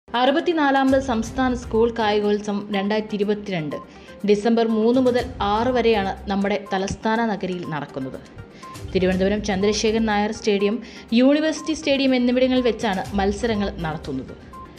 അറുപത്തിനാലാമത് സംസ്ഥാന സ്കൂൾ കായികോത്സവം രണ്ടായിരത്തി ഇരുപത്തിരണ്ട് ഡിസംബർ മൂന്ന് മുതൽ ആറ് വരെയാണ് നമ്മുടെ തലസ്ഥാന നഗരിയിൽ നടക്കുന്നത് Thiruvananthapuram Chandrasekharan Nair stadium university stadium എന്നിവിടങ്ങളിൽ വെച്ചാണ് മത്സരങ്ങൾ നടത്തുന്നത്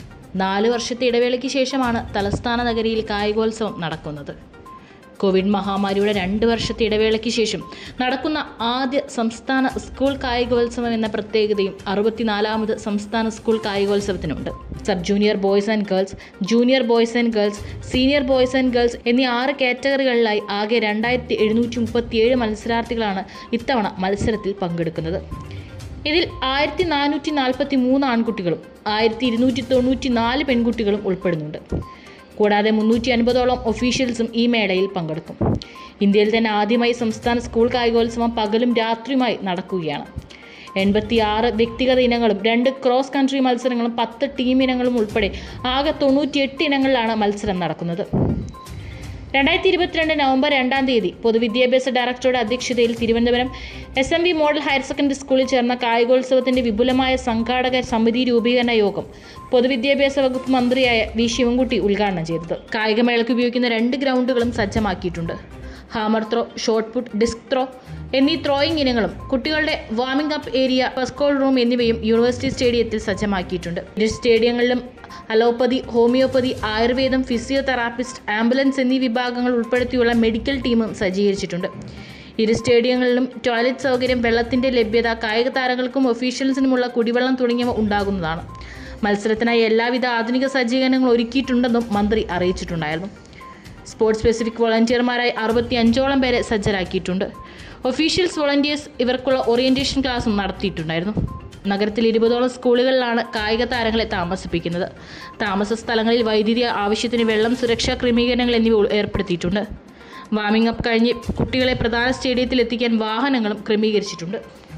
നാല് വർഷത്തെ ഇടവേളയ്ക്ക് ശേഷമാണ് തലസ്ഥാന നഗരിയിൽ കായികോത്സവം നടക്കുന്നത് കോവിഡ് മഹാമാരിയുടെ രണ്ട് വർഷത്തെ ഇടവേളയ്ക്ക് ശേഷം നടക്കുന്ന ആദ്യ സംസ്ഥാന സ്കൂൾ കായികോത്സവം എന്ന പ്രത്യേകതയും അറുപത്തിനാലാമത് സംസ്ഥാന സ്കൂൾ കായികോത്സവത്തിനുണ്ട് sub junior boys and girls junior boys and girls senior boys and girls എന്നീ ആറ് കാറ്റഗറികളിലായി ആകെ രണ്ടായിരത്തി എഴുന്നൂറ്റി മുപ്പത്തിയേഴ് മത്സരാർത്ഥികളാണ് ഇത്തവണ മത്സരത്തിൽ പങ്കെടുക്കുന്നത് ഇതിൽ ആയിരത്തി നാനൂറ്റി നാൽപ്പത്തി മൂന്ന് ആൺകുട്ടികളും ആയിരത്തി ഇരുന്നൂറ്റി തൊണ്ണൂറ്റി നാല് പെൺകുട്ടികളും ഉൾപ്പെടുന്നുണ്ട് കൂടാതെ മുന്നൂറ്റി അൻപതോളം ഒഫീഷ്യൽസും ഈ മേളയിൽ പങ്കെടുക്കും ഇന്ത്യയിൽ തന്നെ ആദ്യമായി സംസ്ഥാന സ്കൂൾ കായികോത്സവം പകലും രാത്രിയുമായി നടക്കുകയാണ് എൺപത്തിയാറ് വ്യക്തിഗത ഇനങ്ങളും രണ്ട് ക്രോസ് കൺട്രി മത്സരങ്ങളും പത്ത് ടീം ഇനങ്ങളും ഉൾപ്പെടെ ആകെ തൊണ്ണൂറ്റിയെട്ട് ഇനങ്ങളിലാണ് മത്സരം നടക്കുന്നത് രണ്ടായിരത്തി ഇരുപത്തിരണ്ട് നവംബർ രണ്ടാം തീയതി പൊതുവിദ്യാഭ്യാസ ഡയറക്ടറുടെ അധ്യക്ഷതയിൽ Thiruvananthapuram S M V model higher secondary സ്കൂളിൽ ചേർന്ന കായികോത്സവത്തിന്റെ വിപുലമായ സംഘാടക സമിതി രൂപീകരണ യോഗം പൊതുവിദ്യാഭ്യാസ വകുപ്പ് മന്ത്രിയായ വി ശിവൻകുട്ടി ഉദ്ഘാടനം ചെയ്തത് കായികമേളയ്ക്ക് ഉപയോഗിക്കുന്ന രണ്ട് ഗ്രൗണ്ടുകളും സജ്ജമാക്കിയിട്ടുണ്ട് hammer throw shot put disc throw എന്നീ ത്രോയിങ് ഇനങ്ങളും കുട്ടികളുടെ വാർമിംഗ് അപ്പ് ഏരിയ പസ്കോൾ റൂം എന്നിവയും യൂണിവേഴ്സിറ്റി സ്റ്റേഡിയത്തിൽ സജ്ജമാക്കിയിട്ടുണ്ട് ഇരു സ്റ്റേഡിയങ്ങളിലും അലോപ്പതി ഹോമിയോപ്പതി ആയുർവേദം ഫിസിയോതെറാപ്പിസ്റ്റ് ആംബുലൻസ് എന്നീ വിഭാഗങ്ങൾ ഉൾപ്പെടുത്തിയുള്ള മെഡിക്കൽ ടീമും സജ്ജീകരിച്ചിട്ടുണ്ട് ഇരു സ്റ്റേഡിയങ്ങളിലും ടോയ്ലറ്റ് സൗകര്യം വെള്ളത്തിന്റെ ലഭ്യത കായിക താരങ്ങൾക്കും ഒഫീഷ്യൽസിനുമുള്ള കുടിവെള്ളം തുടങ്ങിയവ ഉണ്ടാകുന്നതാണ് മത്സരത്തിനായി എല്ലാവിധ ആധുനിക സജ്ജീകരണങ്ങളും ഒരുക്കിയിട്ടുണ്ടെന്നും മന്ത്രി അറിയിച്ചിട്ടുണ്ടായിരുന്നു സ്പോർട്സ് സ്പെസിഫിക് വോളണ്ടിയർമാരായി അറുപത്തി അഞ്ചോളം പേരെ സജ്ജരാക്കിയിട്ടുണ്ട് ഒഫീഷ്യൽസ് വോളണ്ടിയേഴ്സ് ഇവർക്കുള്ള ഓറിയന്റേഷൻ ക്ലാസും നടത്തിയിട്ടുണ്ടായിരുന്നു നഗരത്തിൽ ഇരുപതോളം സ്കൂളുകളിലാണ് കായിക താരങ്ങളെ താമസിപ്പിക്കുന്നത് താമസ സ്ഥലങ്ങളിൽ വൈദ്യുതി ആവശ്യത്തിന് വെള്ളം സുരക്ഷാ ക്രമീകരണങ്ങൾ എന്നിവ ഏർപ്പെടുത്തിയിട്ടുണ്ട് വാമിംഗ് അപ്പ് കഴിഞ്ഞ് കുട്ടികളെ പ്രധാന സ്റ്റേഡിയത്തിൽ എത്തിക്കാൻ വാഹനങ്ങളും ക്രമീകരിച്ചിട്ടുണ്ട്